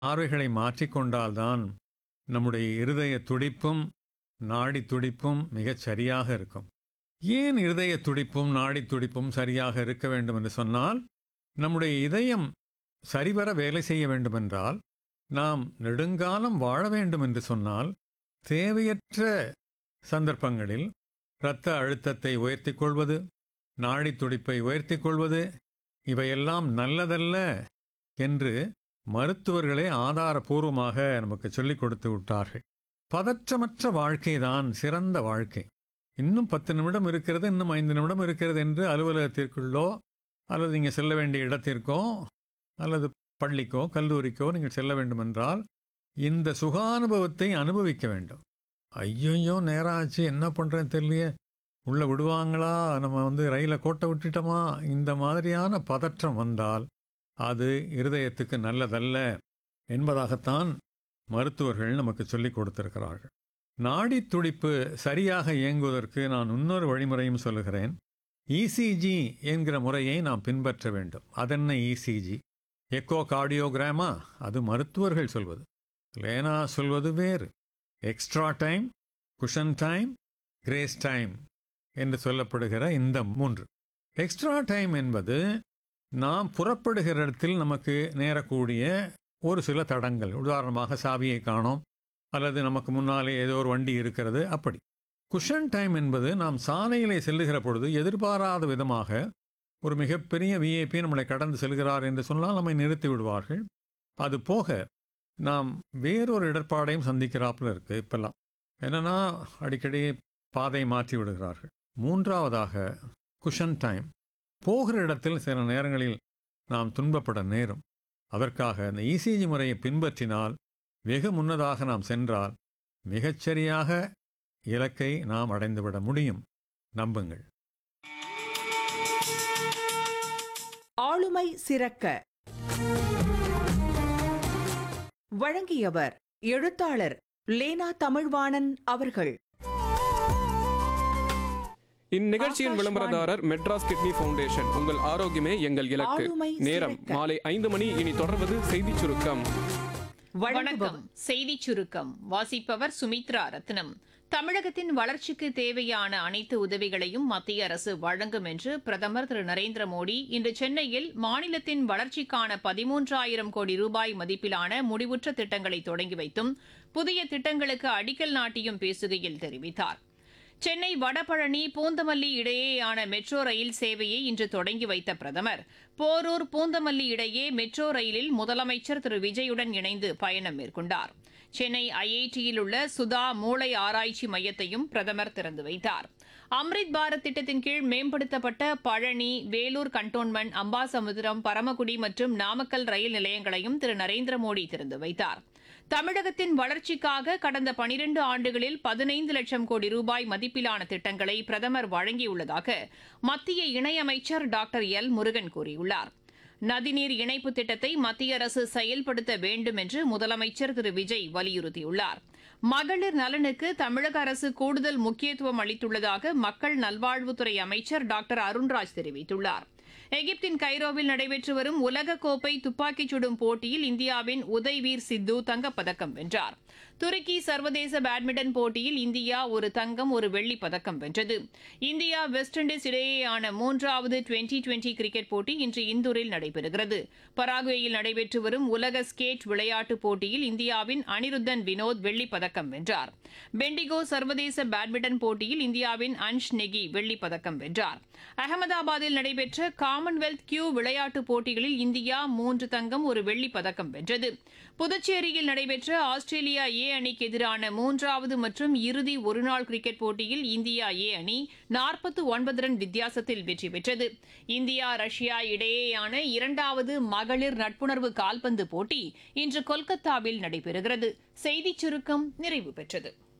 பார்வைகளை மாற்றிக்கொண்டால்தான் நம்முடைய இருதய துடிப்பும் நாடி துடிப்பும் மிகச் சரியாக இருக்கும் ஏன் இருதய துடிப்பும் நாடி துடிப்பும் சரியாக இருக்க வேண்டும் என்று சொன்னால் நம்முடைய இதயம் சரிவர வேலை செய்ய வேண்டுமென்றால் நாம் நெடுங்காலம் வாழ வேண்டும் என்று சொன்னால் தேவையற்ற சந்தர்ப்பங்களில் இரத்த அழுத்தத்தை உயர்த்திக் கொள்வது நாடி துடிப்பை உயர்த்திக் கொள்வது இவையெல்லாம் நல்லதல்ல என்று மருத்துவர்களே ஆதாரபூர்வமாக நமக்கு சொல்லிக் கொடுத்து விட்டார்கள் பதற்றமற்ற வாழ்க்கைதான் சிறந்த வாழ்க்கை இன்னும் பத்து நிமிடம் இருக்கிறது இன்னும் ஐந்து நிமிடம் இருக்கிறது என்று அலுவலகத்திற்குள்ளோ அல்லது நீங்கள் செல்ல வேண்டிய இடத்திற்கோ அல்லது பள்ளிக்கோ கல்லூரிக்கோ நீங்கள் செல்ல வேண்டுமென்றால் இந்த சுகானுபவத்தை அனுபவிக்க வேண்டும் ஐயோ நேரம் ஆச்சு என்ன பண்ணுறேன்னு தெரியலையே உள்ள விடுவாங்களா நம்ம வந்து ரயிலை கோட்டை விட்டுட்டோமா இந்த மாதிரியான பதற்றம் வந்தால் அது இருதயத்துக்கு நல்லதல்ல என்பதாகத்தான் மருத்துவர்கள் நமக்கு சொல்லிக் கொடுத்திருக்கிறார்கள் நாடி துடிப்பு சரியாக இயங்குவதற்கு நான் இன்னொரு வழிமுறையும் சொல்லுகிறேன் இசிஜி என்கிற முறையை நாம் பின்பற்ற வேண்டும் அதென்ன இசிஜி எக்கோ கார்டியோகிராமா அது மருத்துவர்கள் சொல்வது லேனா சொல்வது வேறு extra time cushion time grace time என்று சொல்லப்படுகிற இந்த மூன்று எக்ஸ்ட்ரா டைம் என்பது நாம் புறப்படுகிற இடத்தில் நமக்கு நேரக்கூடிய ஒரு சில தடங்கள் உதாரணமாக சாவியை காணோம் அல்லது நமக்கு முன்னாலே ஏதோ ஒரு வண்டி இருக்கிறது அப்படி குஷன் டைம் என்பது நாம் சாலையிலே செல்லுகிற பொழுது எதிர்பாராத விதமாக ஒரு மிகப்பெரிய விஐபி நம்மளை கடந்து செல்கிறார் என்று சொன்னால் நம்மை நிறுத்தி விடுவார்கள் அது போக நாம் வேறொரு இடர்பாடையும் சந்திக்கிறாப்புல இருக்கு இப்பெல்லாம் என்னன்னா அடிக்கடி பாதை மாற்றி விடுகிறார்கள் மூன்றாவதாக குஷன் டைம் போகிற இடத்தில் சில நேரங்களில் நாம் துன்பப்பட நேரும் அதற்காக இந்த இசிஜி முறையை பின்பற்றினால் வெகு முன்னதாக நாம் சென்றால் மிகச்சரியாக இலக்கை நாம் அடைந்துவிட முடியும் நம்புங்கள் ஆளுமை சிறக்க வழங்கியவர் எழுத்தாளர் லேனா தமிழ்வாணன் அவர்கள் இந்நிகழ்ச்சியின் ஆகாஷ்வாணி. விளம்பரதாரர் மெட்ராஸ் கிட்னி ஃபவுண்டேஷன் உங்கள் ஆரோக்கியமே எங்கள் இலக்கு ஆளுமை நேரம் சிறக்க. மாலை ஐந்து மணி இனி தொடர்வது செய்திச் சுருக்கம் வழங்குபவர் வணக்கம் செய்திச் சுருக்கம் வாசிப்பவர் சுமித்ரா ரத்னம் தமிழகத்தின் வளர்ச்சிக்கு தேவையான அனைத்து உதவிகளையும் மத்திய அரசு வழங்கும் என்று பிரதமர் திரு நரேந்திர மோடி இன்று சென்னையில் மாநிலத்தின் வளர்ச்சிக்கான பதிமூன்றாயிரம் கோடி ரூபாய் மதிப்பிலான முடிவுற்ற திட்டங்களை தொடங்கி வைத்தும் புதிய திட்டங்களுக்கு அடிக்கல் நாட்டியும் பேசுகையில் தெரிவித்தார் சென்னை வடபழனி பூந்தமல்லி இடையேயான மெட்ரோ ரயில் சேவையை இன்று தொடங்கி வைத்த பிரதமர் போரூர் பூந்தமல்லி இடையே மெட்ரோ ரயிலில் முதலமைச்சர் திரு விஜயுடன் இணைந்து பயணம் மேற்கொண்டார் சென்னை ஐஐடியில் உள்ள சுதா மூளை ஆராய்ச்சி மையத்தையும் பிரதமர் திறந்து வைத்தார் அம்ரித் பாரத் திட்டத்தின் கீழ் மேம்படுத்தப்பட்ட பழனி வேலூர் கண்டோன்மெண்ட் அம்பாசமுத்திரம் பரமக்குடி மற்றும் நாமக்கல் ரயில் நிலையங்களையும் திரு நரேந்திர மோடி திறந்து வைத்தார் தமிழகத்தின் வளர்ச்சிக்காக கடந்த பனிரெண்டு ஆண்டுகளில் பதினைந்து லட்சம் கோடி ரூபாய் மதிப்பிலான திட்டங்களை பிரதமர் வழங்கியுள்ளதாக மத்திய இணையமைச்சர் டாக்டர் எல் முருகன் கூறியுள்ளார் நதிநீர் இணைப்பு திட்டத்தை மத்திய அரசு செயல்படுத்த வேண்டும் என்று முதலமைச்சர் திரு விஜய் வலியுறுத்தியுள்ளார் மகளிர் நலனுக்கு தமிழக அரசு கூடுதல் முக்கியத்துவம் அளித்துள்ளதாக மக்கள் நல்வாழ்வுத்துறை அமைச்சர் டாக்டர் அருண்ராஜ் தெரிவித்துள்ளார் எகிப்தின் கைரோவில் நடைபெற்று வரும் உலகக்கோப்பை துப்பாக்கிச் சுடும் போட்டியில் இந்தியாவின் உதய்வீர் சித்து தங்கப்பதக்கம் வென்றார் துருக்கி சர்வதேச பேட்மிண்டன் போட்டியில் இந்தியா ஒரு தங்கம் ஒரு வெள்ளிப் பதக்கம் வென்றது இந்தியா வெஸ்ட் இண்டீஸ் இடையேயான மூன்றாவது டுவெண்டி டுவெண்டி கிரிக்கெட் போட்டி இன்று இந்தூரில் நடைபெறுகிறது பராகுவேயில் நடைபெற்று வரும் உலக ஸ்கேட் விளையாட்டுப் போட்டியில் இந்தியாவின் அனிருத்தன் வினோத் வெள்ளிப் பதக்கம் வென்றார் பெண்டிகோ சர்வதேச பேட்மிண்டன் போட்டியில் இந்தியாவின் அன்ஷ் நெகி வெள்ளிப் பதக்கம் வென்றார் அகமதாபாத்தில் நடைபெற்ற காமன்வெல்த் கியூ விளையாட்டுப் போட்டிகளில் இந்தியா மூன்று தங்கம் ஒரு வெள்ளிப் பதக்கம் வென்றது புதுச்சேரியில் நடைபெற்ற ஆஸ்திரேலியா ஏ அணிக்கு எதிரான மூன்றாவது மற்றும் இறுதி ஒருநாள் கிரிக்கெட் போட்டியில் இந்தியா ஏ அணி நாற்பத்து ஒன்பது ரன் வித்தியாசத்தில் வெற்றி பெற்றது இந்தியா ரஷ்யா இடையேயான இரண்டாவது மகளிர் நட்புணர்வு கால்பந்து போட்டி இன்று கொல்கத்தாவில் நடைபெறுகிறது செய்திச் சுருக்கம் நிறைவு பெற்றது